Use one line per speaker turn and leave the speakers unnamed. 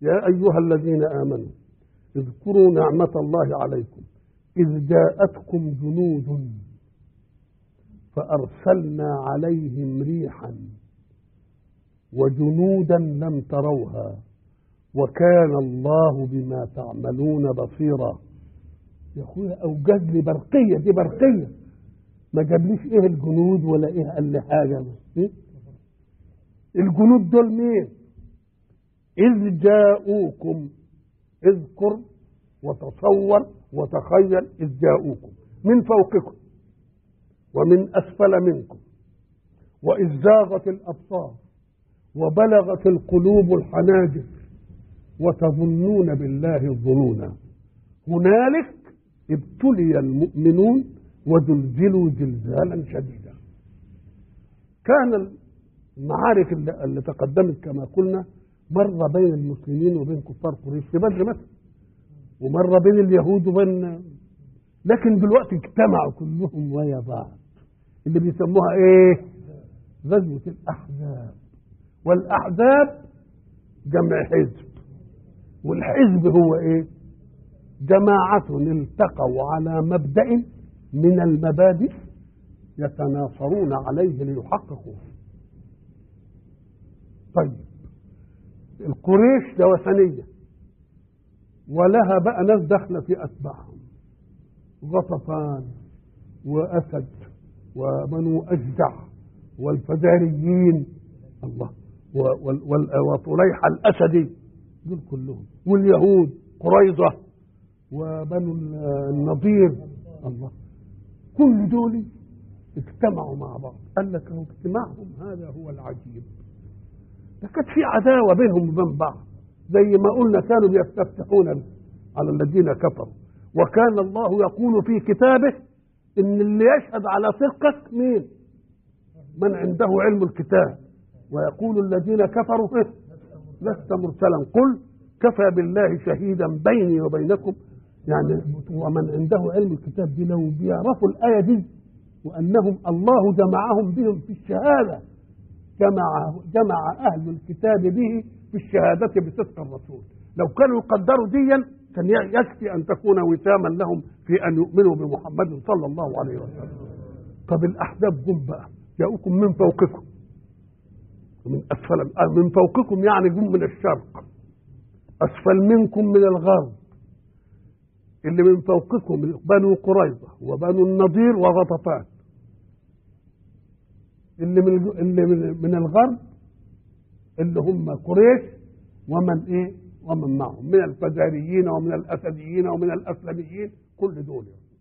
يا أيها الذين آمنوا اذكروا نعمة الله عليكم إذ جاءتكم جنود فأرسلنا عليهم ريحا وجنودا لم تروها وكان الله بما تعملون بصيرا يا اخويا اوجد لي برقيه دي برقيه ما جابليش ايه الجنود ولا ايه قال لي حاجه إيه؟ الجنود دول مين اذ جاءوكم اذكر وتصور وتخيل اذ جاءوكم من فوقكم ومن اسفل منكم واذ زاغت الابصار وبلغت القلوب الحناجر وتظنون بالله الظنونا هنالك ابتلي المؤمنون وزلزلوا زلزالا شديدا كان المعارك اللي, اللي تقدمت كما قلنا مرة بين المسلمين وبين كفار قريش في بدر مثلا ومرة بين اليهود وبين لكن دلوقتي اجتمعوا كلهم ويا بعض اللي بيسموها ايه غزوة الأحزاب والأحزاب جمع حزب والحزب هو ايه جماعة التقوا على مبدأ من المبادئ يتناصرون عليه ليحققوه طيب القريش ده وثنية ولها بقى ناس داخلة في أتباعهم غطفان وأسد وبنو أجدع والفزاريين الله وطليحة الأسدي دول كلهم واليهود قريظة وبنو النضير الله كل دول اجتمعوا مع بعض قال لك هو اجتماعهم هذا هو العجيب ده كانت في عداوة بينهم وبين بعض زي ما قلنا كانوا بيستفتحون على الذين كفروا وكان الله يقول في كتابه ان اللي يشهد على صدقك مين من عنده علم الكتاب ويقول الذين كفروا إيه؟ لست مرسلا قل كفى بالله شهيدا بيني وبينكم يعني ومن عنده علم الكتاب دي لو بيعرفوا الآية دي وأنهم الله جمعهم بهم في الشهادة جمع جمع أهل الكتاب به في الشهادة بصدق الرسول لو كانوا يقدروا ديا كان يكفي أن تكون وساما لهم في أن يؤمنوا بمحمد صلى الله عليه وسلم طب الأحزاب جم بقى جاءوكم من فوقكم ومن أسفل من فوقكم يعني جم من الشرق أسفل منكم من الغرب اللي من فوقكم بنو قريظة وبنو النضير وغطفان اللي من اللي من, من الغرب اللي هم قريش ومن ايه ومن معهم من الفزاريين ومن الاسديين ومن الاسلميين كل دول